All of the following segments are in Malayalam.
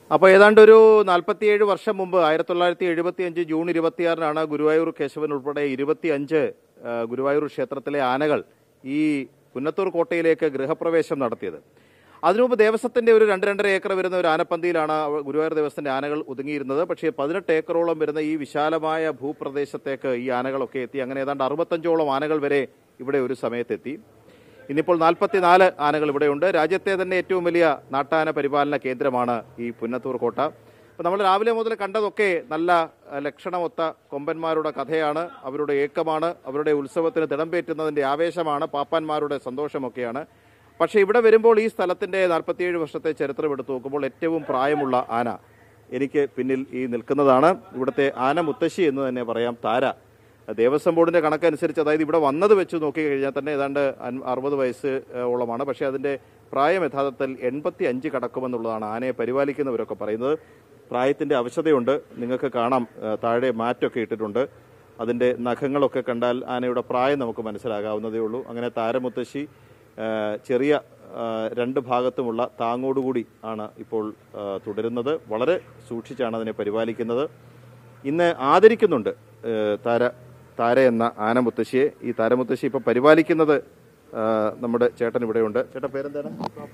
അപ്പോൾ ഏതാണ്ട് ഒരു നാൽപ്പത്തിയേഴ് വർഷം മുമ്പ് ആയിരത്തി തൊള്ളായിരത്തി എഴുപത്തി അഞ്ച് ജൂൺ ഇരുപത്തിയാറിനാണ് ഗുരുവായൂർ കേശവൻ ഉൾപ്പെടെ ഇരുപത്തിയഞ്ച് ആ, ഗുരുവായൂർ ക്ഷേത്രത്തിലെ ആനകൾ ഈ പുന്നത്തൂർ കോട്ടയിലേക്ക് ഗൃഹപ്രവേശം നടത്തിയത് അതിനുമുമ്പ് ദേവസ്വത്തിന്റെ ഒരു രണ്ട് രണ്ടര ഏക്കർ വരുന്ന ഒരു ആനപ്പന്തിയിലാണ് അവ- ഗുരുവായൂർ ദേവസ്വത്തിന്റെ ആനകൾ ഒതുങ്ങിയിരുന്നത് പക്ഷേ പതിനെട്ട് ഏക്കറോളം വരുന്ന ഈ വിശാലമായ ഭൂപ്രദേശത്തേക്ക് ഈ ആനകളൊക്കെ എത്തി അങ്ങനെ ഏതാണ്ട് അറുപത്തഞ്ചോളം ആനകൾ വരെ ഇവിടെ ഒരു സമയത്തെത്തി ഇന്നിപ്പോൾ നാൽപ്പത്തിനാല് ആനകൾ ഇവിടെയുണ്ട് രാജ്യത്തെ തന്നെ ഏറ്റവും വലിയ നാട്ടാന പരിപാലന കേന്ദ്രമാണ് ഈ പുന്നത്തൂർ കോട്ട അപ്പോൾ നമ്മൾ രാവിലെ മുതൽ കണ്ടതൊക്കെ നല്ല അഹ്, ലക്ഷണമൊത്ത കൊമ്പന്മാരുടെ കഥയാണ് അവരുടെ ഏക്കമാണ് അവരുടെ ഉത്സവത്തിന് തിടമ്പേറ്റുന്നതിന്റെ ആവേശമാണ് പാപ്പാന്മാരുടെ സന്തോഷമൊക്കെയാണ് പക്ഷേ ഇവിടെ വരുമ്പോൾ ഈ സ്ഥലത്തിന്റെ നാൽപ്പത്തിയേഴ് വർഷത്തെ ചരിത്രം എടുത്തു നോക്കുമ്പോൾ ഏറ്റവും പ്രായമുള്ള ആന എനിക്ക് പിന്നിൽ ഈ നിൽക്കുന്നതാണ് ഇവിടുത്തെ ആന മുത്തശ്ശി എന്ന് തന്നെ പറയാം താര ദേവസ്വം ബോർഡിന്റെ കണക്കനുസരിച്ച് അതായത് ഇവിടെ വന്നത് വെച്ച് നോക്കി കഴിഞ്ഞാൽ തന്നെ ഏതാണ്ട് അൻ- അറുപത് വയസ്സ് ഏഹ്, ഓളമാണ് പക്ഷേ അതിന്റെ പ്രായം യഥാർത്ഥത്തിൽ എൺപത്തി അഞ്ച് കടക്കുമെന്നുള്ളതാണ് ആനയെ പരിപാലിക്കുന്നവരൊക്കെ പറയുന്നത് പ്രായത്തിന്റെ അവശതയുണ്ട് നിങ്ങൾക്ക് കാണാം ഏഹ്, താഴെ മാറ്റൊക്കെ ഇട്ടിട്ടുണ്ട് അതിന്റെ നഖങ്ങളൊക്കെ കണ്ടാൽ ആനയുടെ പ്രായം നമുക്ക് മനസ്സിലാകാവുന്നതേ ഉള്ളൂ അങ്ങനെ താരമുത്തശ്ശി ഏഹ്, ചെറിയ ഏഹ്, രണ്ട് ഭാഗത്തുമുള്ള താങ്ങോടുകൂടി ആണ് ഇപ്പോൾ ഏഹ്, തുടരുന്നത് വളരെ സൂക്ഷിച്ചാണ് അതിനെ പരിപാലിക്കുന്നത് ഇന്ന് ആദരിക്കുന്നുണ്ട് ഏഹ്, താര താര എന്ന ആനമുത്തശ്ശിയെ ഈ താരമുത്തശ്ശി ഇപ്പൊ പരിപാലിക്കുന്നത് ഏഹ്, നമ്മുടെ ചേട്ടൻ ഇവിടെയുണ്ട് ചേട്ടൻ പേരെന്താണ്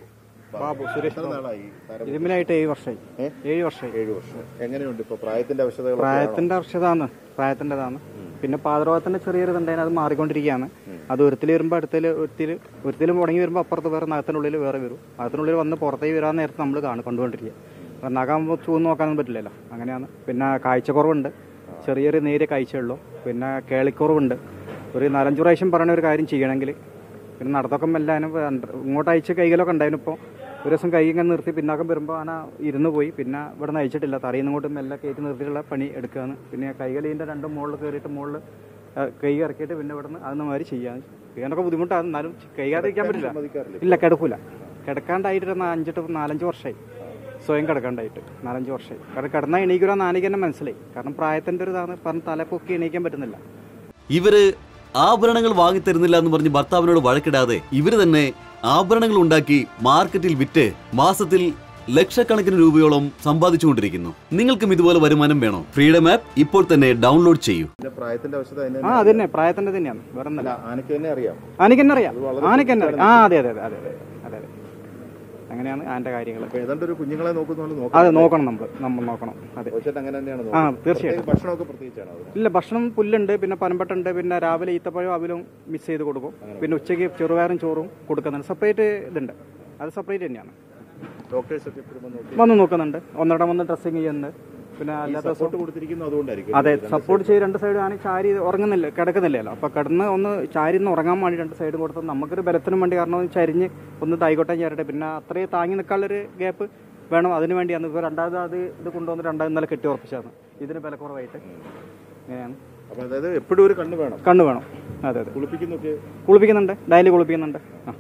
ബാബു സുരേഷ് എത്ര നാളായി താരം ഇതിനായിട്ട് ഏഴ് വർഷമായി ഏ? ഏഴ് വർഷമായി ഏഴു വർഷം എങ്ങനെയുണ്ട് ഇപ്പൊ പ്രായത്തിന്റെ അവശതകൾ പ്രായത്തിന്റെ വർഷതാണ് പ്രായത്തിൻ്റെതാണ് പിന്നെ പാതരോഗത്തിന്റെ ചെറിയൊരു ഇതുണ്ടായിരുന്നു അത് മാറിക്കൊണ്ടിരിക്കുകയാണ് അത് ഒരുത്തിൽ വരുമ്പോൾ അടുത്തിൽ ഒരുത്തിൽ ഒരുത്തിൽ മുടങ്ങി വരുമ്പോൾ അപ്പുറത്ത് വേറെ നഖത്തിനുള്ളിൽ വേറെ വരും നഖത്തിനുള്ളിൽ വന്ന് പുറത്തേക്ക് വരാൻ നേരത്തെ നമ്മൾ കാണും കണ്ടുകൊണ്ടിരിക്കുക അപ്പം നഖം ചൂന്ന് നോക്കാനൊന്നും പറ്റില്ലല്ലോ അങ്ങനെയാണ് പിന്നെ കാഴ്ചക്കുറവുണ്ട് ചെറിയൊരു നേരിയ കാഴ്ചയുള്ളൂ പിന്നെ കേളിക്കുറവുണ്ട് ഒരു നാലഞ്ച് പ്രാവശ്യം പറയുന്ന ഒരു കാര്യം ചെയ്യണമെങ്കിൽ പിന്നെ നടത്തൊക്കെ മെല്ലാനും ഇങ്ങോട്ട് അയച്ച് കൈകളൊക്കെ ഉണ്ടായിരുന്നു ഇപ്പോൾ ഒരു ദിവസം കൈ ഇങ്ങനെ നിർത്തി പിന്നാക്കം വരുമ്പോൾ ആന ഇരുന്ന് പോയി പിന്നെ ഇവിടെ നിന്ന് അയച്ചിട്ടില്ല തറയിൽ നിന്ന് ഇങ്ങോട്ട് മെല്ലെ കയറ്റി നിർത്തിയിട്ടുള്ള പണി എടുക്കുകയാണ് പിന്നെ കൈകളീൻ്റെ രണ്ട് മുകളിൽ കയറിയിട്ട് മുകളിൽ കൈ ഇറക്കിയിട്ട് പിന്നെ ഇവിടെ നിന്ന് അതൊന്നും മാതിരി ചെയ്യാൻ ചെയ്യാനൊക്കെ ബുദ്ധിമുട്ടാണ് എന്നാലും കൈകാതിരിക്കാൻ പറ്റില്ല ഇല്ല കിടക്കൂല കിടക്കാണ്ടായിട്ട് ഒരു അഞ്ചെട്ട് നാലഞ്ച് വർഷമായി സ്വയം കിടക്കാണ്ടായിട്ട് നാലഞ്ച് വർഷമായി കാരണം കിടന്നാൽ എണീക്കൂലെന്ന് ആനയ്ക്ക് തന്നെ മനസ്സിലായി കാരണം പ്രായത്തിൻ്റെ ഒരു ഇതാണ് പറഞ്ഞ് തലപ്പൊക്കി എണീക്കാൻ പറ്റുന്നില്ല ഇവര് ആഭരണങ്ങൾ വാങ്ങിത്തരുന്നില്ല എന്ന് പറഞ്ഞ് ഭർത്താവിനോട് വഴക്കിടാതെ ഇവര് തന്നെ ആഭരണങ്ങൾ ഉണ്ടാക്കി മാർക്കറ്റിൽ വിറ്റ് മാസത്തിൽ ലക്ഷക്കണക്കിന് രൂപയോളം സമ്പാദിച്ചുകൊണ്ടിരിക്കുന്നു നിങ്ങൾക്കും ഇതുപോലെ വരുമാനം വേണോ ഫ്രീഡം ആപ്പ് ഇപ്പോൾ തന്നെ ഡൗൺലോഡ് ചെയ്യൂ പ്രായത്തിന്റെ അവശത അതിനെ ആ അത് തന്നെ പ്രായത്തിൻ്റെ തന്നെയാണ് വേറെ ഒന്നല്ല ആനയ്ക്ക് തന്നെ അറിയാം ആനയ്ക്ക് തന്നെ അറിയാം ആനയ്ക്ക് തന്നെ അറിയാം ആ അതെ അതെ അതെ അതെ അതെ അതെ അതെ അങ്ങനെയാണ് ആൻ്റെ കാര്യങ്ങൾ അപ്പൊ ഏതാണ്ട് ഒരു കുഞ്ഞുങ്ങളെ നോക്കുന്ന അതെ നോക്കണം നമ്മൾ നമ്മൾ നോക്കണം അതെ നോക്കാം അങ്ങനെ തന്നെയാണ് ആ നോക്കുന്നത്. തീർച്ചയായിട്ടും പ്രത്യേക ഭക്ഷണമൊക്കെ പ്രത്യേകിച്ചാണ് അതിന് ഇല്ല ഭക്ഷണം പുല്ലുണ്ട് പിന്നെ പനമ്പട്ടുണ്ട് പിന്നെ രാവിലെ ഈത്തപ്പഴം അവിലും മിക്സ് ചെയ്ത് കൊടുക്കും പിന്നെ ഉച്ചയ്ക്ക് ചെറുപയറും ചോറും കൊടുക്കുന്നുണ്ട് സെപ്പറേറ്റ് ഇതുണ്ട് അത് സെപ്പറേറ്റ് തന്നെയാണ് ഡോക്ടേഴ്സ് ഒക്കെ എപ്പോഴും വന്ന് നോക്കി വന്ന് നോക്കുന്നുണ്ട് ഒന്നിടം വന്ന് ഡ്രസ്സിങ് ചെയ്യുന്നുണ്ട് പിന്നെ അല്ലാത്ത ദിവസം സപ്പോർട്ട് കൊടുത്തിരിക്കുന്നത് അതുകൊണ്ടായിരിക്കും അതെ സപ്പോർട്ട് ചെയ്ത് രണ്ട് സൈഡ് ആണ് ചാരി ഉറങ്ങുന്നില്ല കിടക്കുന്നില്ലല്ലോ അപ്പൊ കിടന്ന് ഒന്ന് ചാരി ഒന്ന് ഉറങ്ങാൻ വേണ്ടി രണ്ട് സൈഡ് കൊടുത്ത് നമുക്കൊരു ബലത്തിനും വേണ്ടി കാരണം ഒന്ന് ചരിഞ്ഞ് ഒന്ന് തായിക്കോട്ടെ ചേരട്ടെ പിന്നെ അത്രയും താങ്ങി നിൽക്കാനുള്ളൊരു ഗ്യാപ്പ് വേണം അതിന് വേണ്ടിയാണ് ഇപ്പോൾ രണ്ടാമത് അത് ഇത് കൊണ്ടുവന്ന് രണ്ടാമത് ഇന്നലെ കെട്ടി ഉറപ്പിച്ചാണ് ഇതിന് ബലക്കുറവായിട്ട് അങ്ങനെയാണ് അപ്പൊ അതായത് എപ്പോഴും ഒരു കണ്ണ് വേണം കണ്ണു വേണം അതെ അതെ കുളിപ്പിക്കുന്നൊക്കെ കുളിപ്പിക്കുന്നുണ്ട് ഡെയിലി കുളിപ്പിക്കുന്നുണ്ട് ആ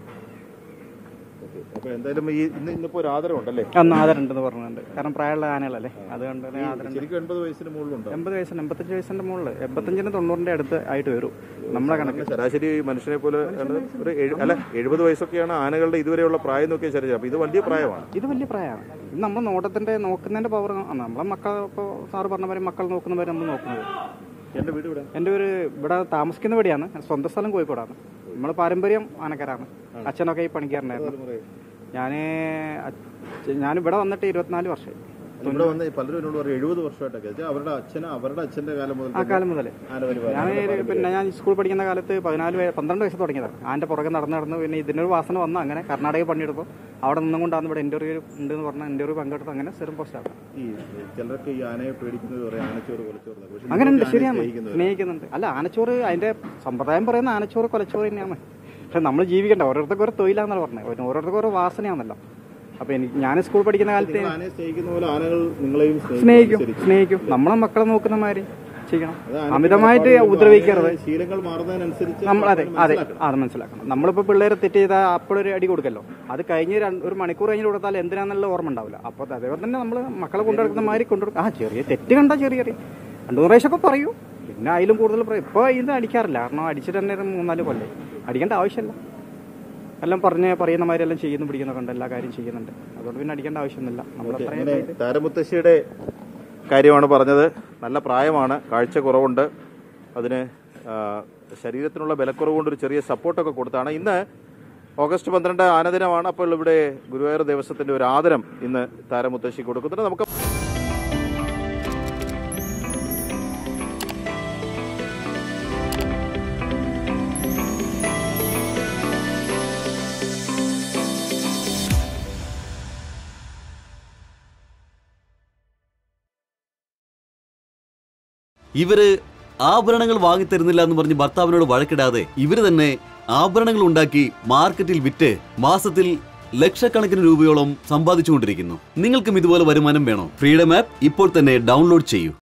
ഓക്കെ. അപ്പൊ എന്തായാലും ഈ ഇന്ന് ഇന്നിപ്പോ ഒരു ആദരം ഉണ്ടല്ലേ അന്ന് ആദരമുണ്ടെന്ന് പറഞ്ഞിട്ടുണ്ട് കാരണം പ്രായമുള്ള ആനകളല്ലേ അതുകൊണ്ട് തന്നെ ആദരമുണ്ട് ശരിക്കും എൺപത് വയസ്സിന് മുകളിലുണ്ടോ എൺപത് വയസ്സിന് എൺപത്തഞ്ച് വയസ്സിന്റെ മുകളിൽ എൺപത്തഞ്ചിന് തൊണ്ണൂറിന്റെ അടുത്ത് ആയിട്ട് വരും നമ്മളെ കണക്ക് അങ്ങനെ ശരാശരി മനുഷ്യനെ പോലെ ആണ് ഒരു എഴു- അല്ല എഴുപത് വയസ്സൊക്കെയാണ് ആനകളുടെ ഇതുവരെയുള്ള പ്രായം നോക്കിയാൽ ശരാശരി അപ്പൊ ഇത് വലിയ പ്രായമാണ് ഇത് വലിയ പ്രായമാണ് ഇത് നമ്മൾ നോട്ടത്തിന്റെ നോക്കുന്നതിന്റെ പവർ നമ്മളെ മക്കൾ ഇപ്പോൾ സാറ് പറഞ്ഞ പോലെ മക്കൾ നോക്കുന്നവരെ നമ്മൾ നോക്കുന്നത് എന്റെ വീട് ഇവിടെ എൻ്റെ ഒരു ഇവിടെ താമസിക്കുന്ന ഇവിടെയാണ് സ്വന്തം സ്ഥലം കോഴിക്കോടാണ് നമ്മൾ പാരമ്പര്യം ആനക്കാരാണ് അച്ഛനൊക്കെ ഈ പണിക്കാരനായിരുന്നു ഞാൻ ഞാൻ ഇവിടെ വന്നിട്ട് ഇരുപത്തിനാല് വർഷമായി ഇവിടെ വന്ന് പലരും എന്നോട് പറയും എഴുപത് വർഷമായിട്ടൊക്കെ വെച്ചാൽ അവരുടെ അച്ഛന് അവരുടെ അച്ഛന്റെ കാലം മുതൽ ആ കാലം മുതലേ ആന പരിപാലനം ഞാൻ പിന്നെ ഞാൻ സ്കൂൾ പഠിക്കുന്ന കാലത്ത് പതിനാല് വയ- പന്ത്രണ്ട് വയസ്സ് തുടങ്ങിയതാണ് ആൻ്റെ പുറകെ നടന്ന് നടന്ന് പിന്നെ ഇതിനൊരു വാസന വന്നു അങ്ങനെ കർണാടക പണിയെടുത്തു അവിടെ നിന്നും കൊണ്ടാണ് ഇവിടെ ഇന്റർവ്യൂ ഉണ്ടെന്ന് പറഞ്ഞാൽ ഇന്റർവ്യൂ പങ്കെടുത്ത് അങ്ങനെ സ്ഥിരം പോസ്റ്റാണ് ഈ ചിലർക്ക് ഈ ആനയെ പേടിക്കുന്നത് പറയും ആനച്ചോറ് കൊലച്ചോറ് എന്നൊക്കെ. പക്ഷെ അങ്ങനെ ഉണ്ട് നിങ്ങൾക്ക് ആനയെ ശരിയാണ് സ്നേഹിക്കുന്നവരാ. സ്നേഹിക്കുന്നുണ്ട് അല്ല ആനച്ചോറ് അതിന്റെ സമ്പ്രദായം പറയുന്ന ആനച്ചോറ് കൊലച്ചോറ് തന്നെയാണ് പക്ഷെ നമ്മൾ ജീവിക്കണ്ട ഓരോരുത്തർക്ക് ഓരോ തൊഴിലാണെന്നല്ല പറഞ്ഞത് പിന്നെ ഓരോരുത്തർക്ക് ഓരോ വാസനയാണല്ലോ അപ്പൊ എനിക്ക് ഞാൻ സ്കൂൾ പഠിക്കുന്ന കാലത്ത് നിങ്ങൾ ആനയെ സ്നേഹിക്കുന്ന പോലെ ആനകൾ നിങ്ങളെയും സ്നേഹിക്കും ശരിക്കും. സ്നേഹിക്കും നമ്മളെ മക്കളെ നോക്കുന്ന മാതിരി ചെയ്യണം അത് ആനയ്ക്ക് അമിതമായിട്ട് ഒരുപാട് ഉപദ്രവിക്കരുത് ആനയുടെ ശീലങ്ങൾ മാറുന്നതിനനുസരിച്ച് നമ്മൾ അതെ നമ്മൾ അതെ മനസ്സിലാക്കണം. അത് മനസ്സിലാക്കണം നമ്മളിപ്പോൾ പിള്ളേരെ തെറ്റ് ചെയ്താൽ അപ്പോഴൊരു അടി കൊടുക്കല്ലോ അത് കഴിഞ്ഞ് രണ്ട് ഒരു മണിക്കൂർ കഴിഞ്ഞ് കൊടുത്താൽ എന്തിനാന്നുള്ള ഓർമ്മ ഉണ്ടാവില്ല അപ്പോൾ അതേപോലെ തന്നെ നമ്മൾ മക്കളെ കൊണ്ടുനടക്കുന്ന മാതിരി കൊണ്ടുനടക്കും ആ ചെറിയ തെറ്റ് കണ്ടാൽ ചെറിയ ചെറിയ രണ്ടു മൂന്ന് പ്രാവശ്യമൊക്കെ പറയൂ പിന്നെ അതിലും കൂടുതൽ പറയും ഇപ്പോൾ ഇത് അടിക്കാറില്ല കാരണം അടിച്ചിട്ട് തന്നെ ഒരു മൂന്നാല് കൊല്ലം അടിക്കേണ്ട ആവശ്യമില്ല എല്ലാം പറഞ്ഞ് പറയുന്ന മാതിരി എല്ലാം ചെയ്യുന്നു പിടിക്കുന്നൊക്കെ ഉണ്ട് എല്ലാ കാര്യം ചെയ്യുന്നുണ്ട് അതുകൊണ്ട് പിന്നെ അടിക്കേണ്ട ആവശ്യമൊന്നുമില്ല നമ്മൾ അത്രയും അങ്ങനെ താരമുത്തശ്ശിയുടെ കാര്യമാണ് പറഞ്ഞത് നല്ല പ്രായമാണ് കാഴ്ച കുറവുണ്ട് അതിന് ആ, ശരീരത്തിനുള്ള ബലക്കുറവ് കൊണ്ട് ഒരു ചെറിയ സപ്പോർട്ടൊക്കെ കൊടുത്താണ് ഇന്ന് ഓഗസ്റ്റ് പന്ത്രണ്ട് ആനദിനമാണ് അപ്പോൾ ഇവിടെ ഗുരുവായൂർ ദേവസ്വത്തിന്റെ ഒരു ആദരം ഇന്ന് താരമുത്തശ്ശി കൊടുക്കുന്നുണ്ട് നമുക്ക് ഇവര് ആഭരണങ്ങൾ വാങ്ങിത്തരുന്നില്ല എന്ന് പറഞ്ഞ് ഭർത്താവിനോട് വഴക്കിടാതെ ഇവര് തന്നെ ആഭരണങ്ങൾ ഉണ്ടാക്കി മാർക്കറ്റിൽ വിറ്റ് മാസത്തിൽ ലക്ഷക്കണക്കിന് രൂപയോളം സമ്പാദിച്ചുകൊണ്ടിരിക്കുന്നു നിങ്ങൾക്കും ഇതുപോലെ വരുമാനം വേണോ ഫ്രീഡം ആപ്പ് ഇപ്പോൾ തന്നെ ഡൗൺലോഡ് ചെയ്യൂ